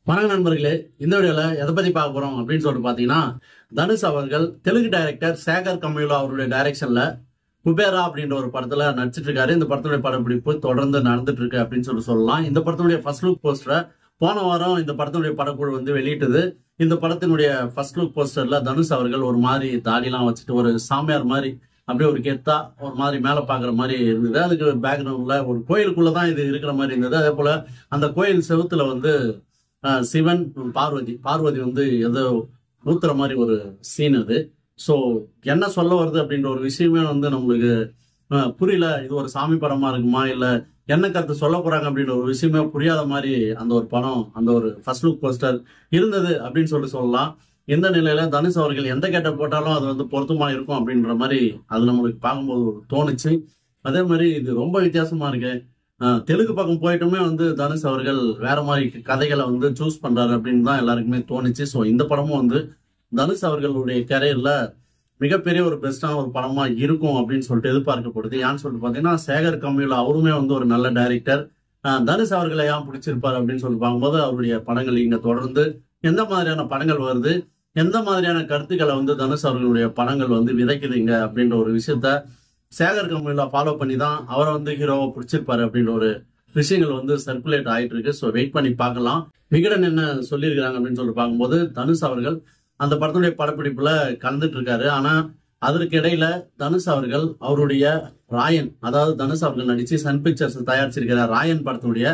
வணக்கம் நண்பர்களே இந்த வீடியோல எதை பத்தி பார்க்க போறோம் அப்படின்னு சொல்லிட்டு பாத்தீங்கன்னா தனுஷ் அவர்கள் தெலுங்கு டைரக்டர் சேகர் கம்யூலா அவருடைய டைரக்ஷன்ல குபேரா அப்படின்ற ஒரு படத்துல நடிச்சிட்டு இருக்காரு இந்த படத்துடைய படப்பிடிப்பு தொடர்ந்து நடந்துட்டு இருக்கு அப்படின்னு சொல்லி சொல்லலாம் இந்த படத்தினுடைய ஃபர்ஸ்ட் லுக் போஸ்டரை போன வாரம் இந்த படத்தினுடைய படக்குழு வந்து வெளியிட்டது இந்த படத்தினுடைய ஃபர்ஸ்ட் லுக் போஸ்டர்ல தனுஷ் அவர்கள் ஒரு மாதிரி தாடிலாம் வச்சுட்டு ஒரு சாமியார் மாதிரி அப்படியே ஒரு கெத்தா ஒரு மாதிரி மேல பாக்குற மாதிரி இருந்தது அதுக்கு பேக்ரவுண்ட்ல ஒரு கோயிலுக்குள்ள தான் இது இருக்கிற மாதிரி இருந்தது அதே போல அந்த கோயில் செவுத்துல வந்து ஆஹ், சிவன் பார்வதி பார்வதி வந்து ஏதோ ஊத்துற மாதிரி ஒரு சீன் அது ஸோ என்ன சொல்ல வருது அப்படின்ற ஒரு விஷயமே வந்து நம்மளுக்கு ஆஹ், புரியல இது ஒரு சாமி படமா இருக்குமா இல்ல என்ன கருத்து சொல்ல போறாங்க அப்படின்ற ஒரு விஷயமே புரியாத மாதிரி அந்த ஒரு படம் அந்த ஒரு ஃபர்ஸ்ட் லுக் போஸ்டர் இருந்தது அப்படின்னு சொல்லி சொல்லலாம் இந்த நிலையில தனுஷ் அவர்கள் எந்த கேட்ட போட்டாலும் அது வந்து பொருத்தமா இருக்கும் அப்படின்ற மாதிரி அது நம்மளுக்கு பார்க்கும்போது தோணுச்சு அதே மாதிரி இது ரொம்ப வித்தியாசமா இருக்கு ஆஹ் தெலுங்கு பக்கம் போயிட்டுமே வந்து தனுஷ் அவர்கள் வேற மாதிரி கதைகளை வந்து சூஸ் பண்றாரு அப்படின்னு தான் எல்லாருக்குமே தோணுச்சு ஸோ இந்த படமும் வந்து தனுஷ் அவர்களுடைய கரியர்ல மிகப்பெரிய ஒரு பெஸ்டான ஒரு படமா இருக்கும் அப்படின்னு சொல்லிட்டு எதிர்பார்க்கப்படுது ஏன்னு சொல்லிட்டு பாத்தீங்கன்னா சேகர் கம்யூல அவருமே வந்து ஒரு நல்ல டைரக்டர் தனுஷ் அவர்களை ஏன் பிடிச்சிருப்பாரு அப்படின்னு சொல்லி பார்க்கும்போது அவருடைய படங்கள் இங்க தொடர்ந்து எந்த மாதிரியான படங்கள் வருது எந்த மாதிரியான கருத்துக்களை வந்து தனுஷ் அவர்களுடைய படங்கள் வந்து விதைக்குதுங்க அப்படின்ற ஒரு விஷயத்த சேகர் கம்பெனில ஃபாலோ பண்ணி தான் அவரை வந்து ஹீரோவை பிடிச்சிருப்பாரு அப்படின்ற ஒரு விஷயங்கள் வந்து சர்க்குலேட் ஆயிட்டு இருக்கு ஸோ வெயிட் பண்ணி பார்க்கலாம் விகடன் என்ன சொல்லியிருக்கிறாங்க அப்படின்னு சொல்லிட்டு பார்க்கும்போது தனுஷ் அவர்கள் அந்த படத்துடைய படப்பிடிப்புல கலந்துட்டு இருக்காரு ஆனா அதற்கு இடையில தனுஷ் அவர்கள் அவருடைய ராயன் அதாவது தனுஷ் அவர்கள் நடிச்சு சன் பிக்சர்ஸ் தயாரிச்சிருக்கிற ராயன் படத்துடைய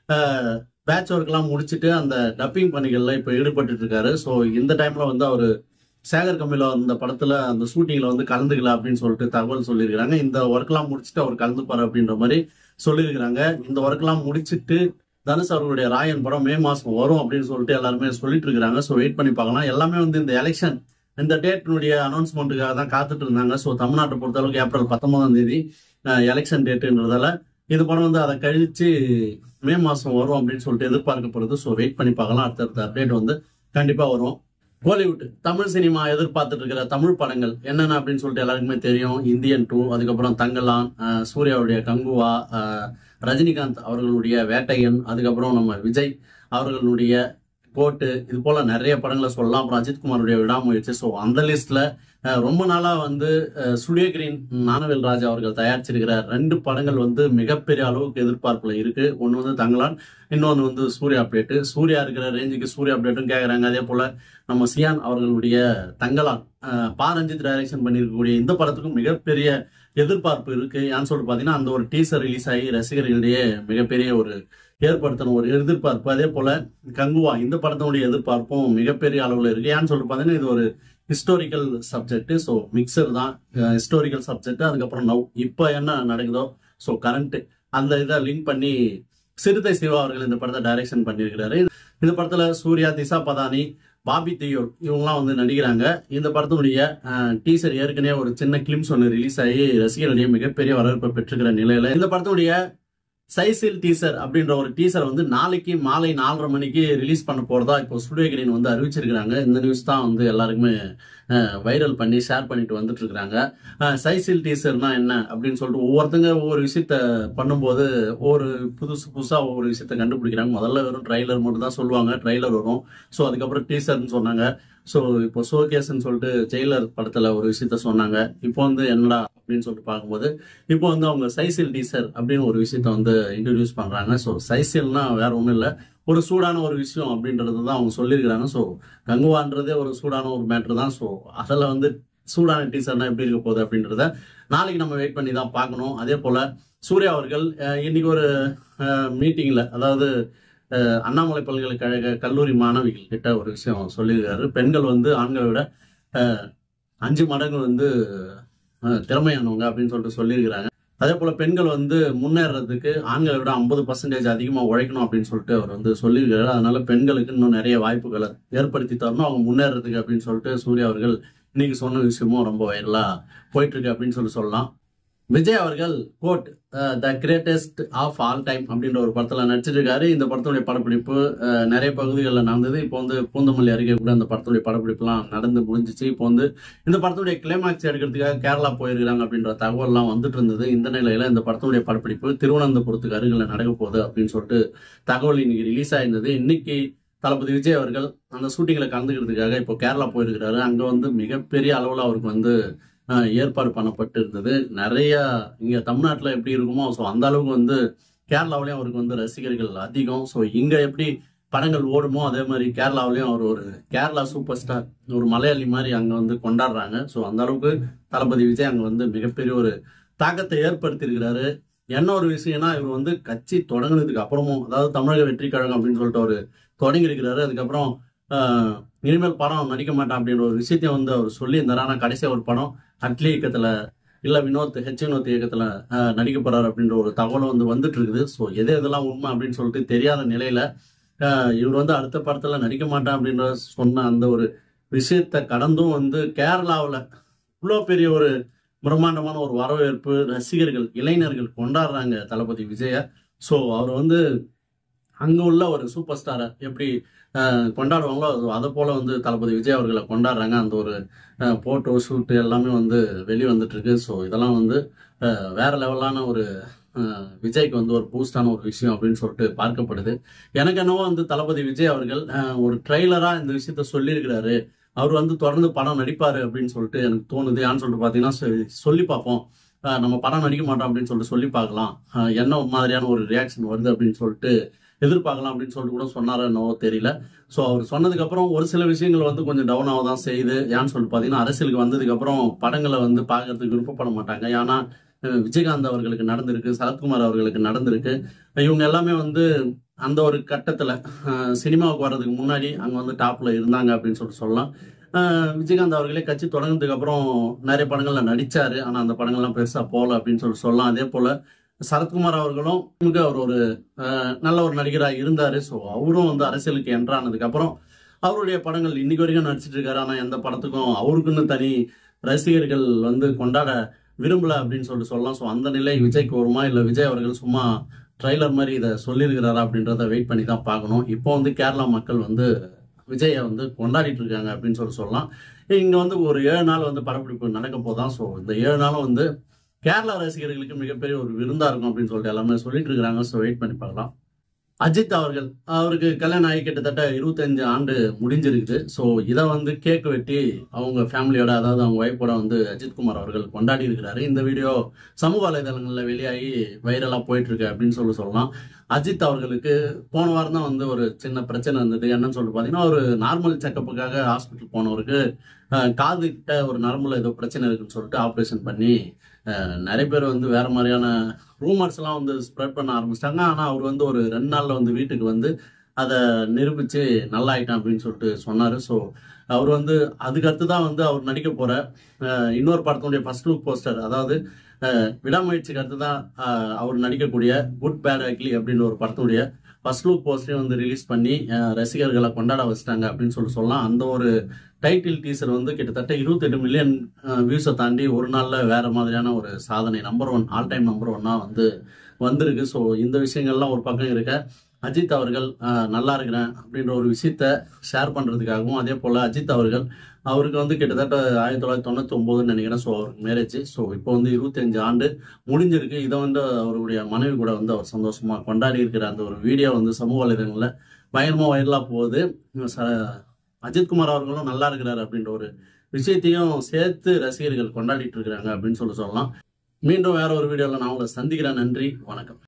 பேட்ச் ஒர்க் எல்லாம் முடிச்சுட்டு அந்த டப்பிங் பணிகள்ல இப்ப ஈடுபட்டு இருக்காரு ஸோ இந்த டைம்ல வந்து அவரு சேகர் கம்பில அந்த படத்துல அந்த ஷூட்டிங்ல வந்து கலந்துக்கல அப்படின்னு சொல்லிட்டு தகவல் சொல்லியிருக்கிறாங்க இந்த ஒர்க் எல்லாம் முடிச்சுட்டு அவர் கலந்துப்பாரு அப்படின்ற மாதிரி சொல்லியிருக்கிறாங்க இந்த ஒர்க் எல்லாம் முடிச்சிட்டு தனுஷ் அவர்களுடைய ராயன் படம் மே மாசம் வரும் அப்படின்னு சொல்லிட்டு எல்லாருமே சொல்லிட்டு இருக்காங்க ஸோ வெயிட் பண்ணி பார்க்கலாம் எல்லாமே வந்து இந்த எலெக்ஷன் இந்த டேட்டினுடைய அனௌன்ஸ்மெண்ட்டுக்காக தான் காத்துட்டு இருந்தாங்க ஸோ தமிழ்நாட்டை பொறுத்தளவுக்கு ஏப்ரல் பத்தொன்பதாம் தேதி எலெக்ஷன் டேட்டுன்றதால இந்த படம் வந்து அதை கழிச்சு மே மாசம் வரும் அப்படின்னு சொல்லிட்டு எதிர்பார்க்கப்படுது ஸோ வெயிட் பண்ணி பார்க்கலாம் அடுத்தடுத்த அப்டேட் வந்து கண்டிப்பா வரும் கோலிவுட் தமிழ் சினிமா எதிர்பார்த்துட்டு இருக்கிற தமிழ் படங்கள் என்னென்ன அப்படின்னு சொல்லிட்டு எல்லாருக்குமே தெரியும் இந்தியன் டூ அதுக்கப்புறம் தங்கலான் அஹ் சூர்யாவுடைய கங்குவா அஹ் ரஜினிகாந்த் அவர்களுடைய வேட்டையன் அதுக்கப்புறம் நம்ம விஜய் அவர்களுடைய கோட்டு இது போல நிறைய படங்களை சொல்லலாம் அப்புறம் அஜித்குமாருடைய விடாமுயற்சி ஸோ அந்த லிஸ்ட்ல அஹ் ரொம்ப நாளா வந்து அஹ் சூரிய கிரீன் ஞானவேல் ராஜா அவர்கள் தயாரிச்சிருக்கிற ரெண்டு படங்கள் வந்து மிகப்பெரிய அளவுக்கு எதிர்பார்ப்புல இருக்கு ஒன்னு வந்து தங்கலான் இன்னொன்று வந்து சூர்யா அப்டேட் சூர்யா இருக்கிற ரேஞ்சுக்கு சூர்யா அப்டேட்டும் கேட்குறாங்க அதே போல நம்ம சியான் அவர்களுடைய தங்கலான் அஹ் பா ரஞ்சித் டைரக்ஷன் பண்ணியிருக்கக்கூடிய இந்த படத்துக்கும் மிகப்பெரிய எதிர்பார்ப்பு இருக்கு ஏன்னு சொல்லிட்டு பாத்தீங்கன்னா அந்த ஒரு டீசர் ரிலீஸ் ஆகி ரசிகர்களிடையே மிகப்பெரிய ஒரு ஏற்படுத்தின ஒரு எதிர்பார்ப்பு அதே போல கங்குவா இந்த படத்தினுடைய எதிர்பார்ப்பும் மிகப்பெரிய அளவுல இருக்கு ஏன்னு சொல்லிட்டு பாத்தீங்கன்னா இது ஒரு ஹிஸ்டாரிக்கல் சப்ஜெக்ட் ஸோ மிக்சர் தான் ஹிஸ்டாரிக்கல் சப்ஜெக்ட் அதுக்கப்புறம் நவ் இப்போ என்ன நடக்குதோ ஸோ கரண்ட் அந்த இதை லிங்க் பண்ணி சிறுத்தை சிவா அவர்கள் இந்த படத்தை டைரக்ஷன் பண்ணியிருக்கிறாரு இந்த படத்துல சூர்யா திசா பதானி பாபி தியோல் இவங்கலாம் வந்து நடிக்கிறாங்க இந்த படத்தினுடைய டீசர் ஏற்கனவே ஒரு சின்ன கிளிம்ஸ் ஒன்று ரிலீஸ் ஆகி ரசிகர்களிடையே மிகப்பெரிய வரவேற்பை பெற்றுக்கிற நிலையில இந்த படத்தினுடைய சைசில் டீசர் அப்படின்ற ஒரு டீசர் வந்து நாளைக்கு மாலை நாலரை மணிக்கு ரிலீஸ் பண்ண போறதா இப்போ ஸ்டுடியோ கிரீன் வந்து அறிவிச்சிருக்கிறாங்க இந்த நியூஸ் தான் வந்து எல்லாருக்குமே வைரல் பண்ணி ஷேர் பண்ணிட்டு வந்துட்டு இருக்காங்க சைசில் டீசர்னா என்ன அப்படின்னு சொல்லிட்டு ஒவ்வொருத்தங்க ஒவ்வொரு விஷயத்த பண்ணும்போது ஒவ்வொரு புதுசு புதுசா ஒவ்வொரு விஷயத்த கண்டுபிடிக்கிறாங்க முதல்ல வெறும் ட்ரைலர் மட்டும் தான் சொல்லுவாங்க ட்ரைலர் வரும் ஸோ அதுக்கப்புறம் டீசர்னு சொன்னாங்க ஸோ இப்போ ஷோகேஸ்ன்னு சொல்லிட்டு ஜெயிலர் படத்துல ஒரு விஷயத்த சொன்னாங்க இப்போ வந்து என்னடா அப்படின்னு சொல்லிட்டு பார்க்கும்போது இப்போ வந்து அவங்க சைசில் டீசர் அப்படின்னு ஒரு விஷயத்த வந்து இன்ட்ரடியூஸ் பண்றாங்க ஸோ சைசில்னா வேற ஒன்றும் இல்லை ஒரு சூடான ஒரு விஷயம் அப்படின்றது தான் அவங்க சொல்லியிருக்கிறாங்க ஸோ கங்குவான்றதே ஒரு சூடான ஒரு மேட்ரு தான் ஸோ அதில் வந்து சூடான டீசர்னா எப்படி இருக்க போகுது அப்படின்றத நாளைக்கு நம்ம வெயிட் பண்ணி தான் பார்க்கணும் அதே போல சூர்யா அவர்கள் அஹ், இன்னைக்கு ஒரு மீட்டிங்ல அதாவது அஹ், அண்ணாமலை பல்கலைக்கழக கல்லூரி மாணவிகள் கிட்ட ஒரு விஷயம் சொல்லியிருக்காரு பெண்கள் வந்து ஆண்களை விட அஹ், அஞ்சு மடங்கு வந்து அஹ், திறமையானவங்க அப்படின்னு சொல்லிட்டு சொல்லியிருக்கிறாங்க அதே போல பெண்கள் வந்து முன்னேறதுக்கு ஆண்களை விட ஐம்பது பர்சன்டேஜ் அதிகமாக உழைக்கணும் அப்படின்னு சொல்லிட்டு அவர் வந்து சொல்லியிருக்காரு அதனால பெண்களுக்கு இன்னும் நிறைய வாய்ப்புகளை ஏற்படுத்தி தரணும் அவங்க முன்னேறதுக்கு அப்படின்னு சொல்லிட்டு சூர்யா அவர்கள் இன்னைக்கு சொன்ன விஷயமும் ரொம்ப வைரலா போயிட்டு இருக்கு அப்படின்னு சொல்லி சொல்லலாம் விஜய் அவர்கள் GOAT the greatest of all time அப்படின்ற ஒரு படத்துல நடிச்சிருக்காரு இந்த படத்துடைய படப்பிடிப்பு அஹ், நிறைய பகுதிகளில் நடந்தது இப்போ வந்து பூந்தமல்லி அருகே கூட அந்த படத்துடைய படப்பிடிப்புலாம் நடந்து முடிஞ்சிச்சு இப்போ வந்து இந்த படத்துடைய கிளைமாக்ஸ் எடுக்கிறதுக்காக கேரளா போயிருக்கிறாங்க அப்படின்ற தகவல்லாம் வந்துட்டு இருந்தது இந்த நிலையில இந்த படத்துடைய படப்பிடிப்பு திருவனந்தபுரத்துக்கு அருகில் நடக்க போகுது அப்படின்னு சொல்லிட்டு தகவல் இன்னைக்கு ரிலீஸ் ஆயிருந்தது இன்னைக்கு தளபதி விஜய் அவர்கள் அந்த ஷூட்டிங்ல கலந்துக்கிறதுக்காக இப்போ கேரளா போயிருக்கிறாரு அங்க வந்து மிகப்பெரிய அளவுல அவருக்கு வந்து அஹ், ஏற்பாடு பண்ணப்பட்டு இருந்தது நிறைய இங்க தமிழ்நாட்டுல எப்படி இருக்குமோ ஸோ அந்த அளவுக்கு வந்து கேரளாவிலையும் அவருக்கு வந்து ரசிகர்கள் அதிகம் ஸோ இங்க எப்படி படங்கள் ஓடுமோ அதே மாதிரி கேரளாவிலையும் அவர் ஒரு கேரளா சூப்பர் ஸ்டார் ஒரு மலையாளி மாதிரி அங்க வந்து கொண்டாடுறாங்க ஸோ அந்த அளவுக்கு தளபதி விஜய் அங்க வந்து மிகப்பெரிய ஒரு தாக்கத்தை ஏற்படுத்தியிருக்கிறாரு என்ன ஒரு விஷயம்னா இவர் வந்து கட்சி தொடங்குனதுக்கு அப்புறமும் அதாவது தமிழக வெற்றி கழகம் அப்படின்னு சொல்லிட்டு அவர் தொடங்கி இருக்கிறாரு அதுக்கப்புறம் ஆஹ், இனிமேல் படம் நடிக்க மாட்டேன் அப்படின்ற ஒரு விஷயத்தையும் வந்து அவர் சொல்லியிருந்தாரு ஆனால் கடைசியாக ஒரு படம் அட்லி இயக்கத்துல இல்ல வினோத் ஹெச் வினோத் இயக்கத்துல ஆஹ், நடிக்க போறாரு அப்படின்ற ஒரு தகவலும் வந்து வந்துட்டு இருக்குது ஸோ எது எதெல்லாம் உண்மை அப்படின்னு சொல்லிட்டு தெரியாத நிலையில ஆஹ், இவர் வந்து அடுத்த படத்துல நடிக்க மாட்டேன் அப்படின்ற சொன்ன அந்த ஒரு விஷயத்த கடந்தும் வந்து கேரளாவில் இவ்வளோ பெரிய ஒரு பிரம்மாண்டமான ஒரு வரவேற்பு ரசிகர்கள் இளைஞர்கள் கொண்டாடுறாங்க தளபதி விஜய ஸோ அவர் வந்து அங்க உள்ள ஒரு சூப்பர் ஸ்டாரை எப்படி ஆஹ், கொண்டாடுவாங்களோ அது- அதை போல வந்து தளபதி விஜய் அவர்களை கொண்டாடுறாங்க அந்த ஒரு போட்டோ ஷூட் எல்லாமே வந்து வெளியே வந்துட்டு இருக்கு ஸோ இதெல்லாம் வந்து ஆஹ், வேற லெவலான ஒரு ஆஹ், விஜய்க்கு வந்து ஒரு பூஸ்டான ஒரு விஷயம் அப்படின்னு சொல்லிட்டு பார்க்கப்படுது எனக்கு என்னவோ வந்து தளபதி விஜய் அவர்கள் ஆஹ், ஒரு ட்ரெய்லரா இந்த விஷயத்த சொல்லியிருக்கிறாரு அவர் வந்து தொடர்ந்து படம் நடிப்பாரு அப்படின்னு சொல்லிட்டு எனக்கு தோணுது ஏன்னு சொல்லிட்டு பார்த்தீங்கன்னா சரி, சொல்லி பார்ப்போம் ஆஹ், நம்ம படம் நடிக்க மாட்டோம் அப்படின்னு சொல்லிட்டு சொல்லி பார்க்கலாம் ஆஹ், என்ன மாதிரியான ஒரு ரியாக்ஷன் வருது அப்படின்னு சொல்லிட்டு எதிர்பார்க்கலாம் அப்படின்னு சொல்லிட்டு கூட சொன்னாரோ என்னவோ தெரியல ஸோ அவர் சொன்னதுக்கு அப்புறம் ஒரு சில விஷயங்கள் வந்து கொஞ்சம் டவுன் ஆக தான் செய்யுது ஏன்னு சொல்லிட்டு பார்த்தீங்கன்னா அரசியலுக்கு வந்ததுக்கு அப்புறம் படங்களை வந்து பார்க்கறதுக்கு விருப்பப்பட மாட்டாங்க ஏன்னா அஹ், விஜயகாந்த் அவர்களுக்கு நடந்திருக்கு சரத்குமார் அவர்களுக்கு நடந்திருக்கு இவங்க எல்லாமே வந்து அந்த ஒரு கட்டத்துல அஹ், சினிமாவுக்கு வர்றதுக்கு முன்னாடி அங்க வந்து டாப்ல இருந்தாங்க அப்படின்னு சொல்லிட்டு சொல்லலாம் அஹ், விஜயகாந்த் அவர்களே கட்சி தொடங்கினதுக்கு அப்புறம் நிறைய படங்கள்ல நடிச்சாரு ஆனா அந்த படங்கள்லாம் பெருசா போகல அப்படின்னு சொல்லி சொல்லலாம் அதே போல சரத்குமார் அவர்களும் மிக அவர் ஒரு அஹ், நல்ல ஒரு நடிகராக இருந்தாரு ஸோ அவரும் வந்து அரசியலுக்கு என்ட்ரானதுக்கு அப்புறம் அவருடைய படங்கள் இன்னைக்கு வரைக்கும் நடிச்சிட்டு இருக்காரு ஆனா எந்த படத்துக்கும் அவருக்குன்னு தனி ரசிகர்கள் வந்து கொண்டாட விரும்பல அப்படின்னு சொல்லிட்டு சொல்லலாம் ஸோ அந்த நிலை விஜய்க்கு வருமா இல்லை விஜய் அவர்கள் சும்மா ட்ரைலர் மாதிரி இதை சொல்லியிருக்கிறாரா அப்படின்றத வெயிட் பண்ணி தான் பார்க்கணும் இப்போ வந்து கேரளா மக்கள் வந்து விஜயை வந்து கொண்டாடிட்டு இருக்காங்க அப்படின்னு சொல்லி சொல்லலாம் இங்க வந்து ஒரு ஏழு நாள் வந்து படப்பிடிப்பு நடக்க போதான் ஸோ இந்த ஏழு நாளும் வந்து கேரளா ரசிகர்களுக்கு மிகப்பெரிய ஒரு விருந்தா இருக்கும் அப்படின்னு சொல்லிட்டு எல்லாமே சொல்லிட்டு இருக்காங்க ஸோ வெயிட் பண்ணி பார்க்கலாம் அஜித் அவர்கள் அவருக்கு கல்யாணம் ஆகி கிட்டத்தட்ட இருபத்தஞ்சு ஆண்டு முடிஞ்சிருக்குது ஸோ இதை வந்து கேக் வெட்டி அவங்க ஃபேமிலியோட அதாவது அவங்க ஒய்ஃபோட வந்து அஜித் குமார் அவர்கள் கொண்டாடி இருக்கிறாரு இந்த வீடியோ சமூக வலைதளங்களில் வெளியாகி வைரலாக போயிட்டு இருக்கு அப்படின்னு சொல்லி சொல்லலாம் அஜித் அவர்களுக்கு போன வாரம் தான் வந்து ஒரு சின்ன பிரச்சனை இருந்தது என்னன்னு சொல்லிட்டு பார்த்தீங்கன்னா ஒரு நார்மல் செக்கப்புக்காக ஹாஸ்பிட்டல் போனவருக்கு அஹ், காது கிட்ட ஒரு நரம்புல ஏதோ பிரச்சனை இருக்குன்னு சொல்லிட்டு ஆப்ரேஷன் பண்ணி அஹ், நிறைய பேர் வந்து வேற மாதிரியான ரூமர்ஸ் எல்லாம் வந்து ஸ்ப்ரெட் பண்ண ஆரம்பிச்சிட்டாங்க ஆனா அவர் வந்து ஒரு ரெண்டு நாள்ல வந்து வீட்டுக்கு வந்து அதை நிரூபிச்சு நல்லா ஆயிட்டான் அப்படின்னு சொல்லிட்டு சொன்னாரு ஸோ அவர் வந்து அதுக்கு அடுத்து தான் வந்து அவர் நடிக்க போற அஹ், இன்னொரு படத்தினுடைய ஃபர்ஸ்ட் லுக் போஸ்டர் அதாவது அஹ், விடாமுயற்சிக்கு அடுத்து தான் அஹ், அவர் நடிக்கக்கூடிய குட் பேட் அக்லி அப்படின்ற ஒரு படத்தினுடைய ஃபர்ஸ்ட் லுக் போஸ்டரையும் வந்து ரிலீஸ் பண்ணி அஹ், ரசிகர்களை கொண்டாட வச்சிட்டாங்க அப்படின்னு சொல்லி சொல்லலாம் அந்த ஒரு டைட்டில் டீசர் வந்து கிட்டத்தட்ட இருபத்தெட்டு மில்லியன் வியூஸை தாண்டி ஒரு நாள்ல வேற மாதிரியான ஒரு சாதனை number one all time number ஒன்னா வந்து வந்திருக்கு ஸோ இந்த விஷயங்கள்லாம் ஒரு பக்கம் இருக்க அஜித் அவர்கள் அஹ், நல்லா இருக்கிறேன் அப்படின்ற ஒரு விஷயத்த ஷேர் பண்றதுக்காகவும் அதே போல அஜித் அவர்கள் அவருக்கு வந்து கிட்டத்தட்ட ஆயிரத்தி தொள்ளாயிரத்தி தொண்ணூத்தி ஒன்பதுன்னு நினைக்கிறேன் ஸோ அவருக்கு மேரேஜ் ஸோ இப்போ வந்து இருபத்தஞ்சு ஆண்டு முடிஞ்சிருக்கு இதை வந்து அவருடைய மனைவி கூட வந்து அவர் சந்தோஷமா கொண்டாடி இருக்கிற அந்த ஒரு வீடியோ வந்து சமூக வலைதளங்களில் பயங்கரமா வைரலா போகுது ச- அஜித்குமார் அவர்களும் நல்லா இருக்கிறாரு அப்படின்ற ஒரு விஷயத்தையும் சேர்த்து ரசிகர்கள் கொண்டாடிட்டு இருக்கிறாங்க அப்படின்னு சொல்லி சொல்லலாம் மீண்டும் வேற ஒரு வீடியோவில் நான் உங்களை சந்திக்கிறேன் நன்றி வணக்கம்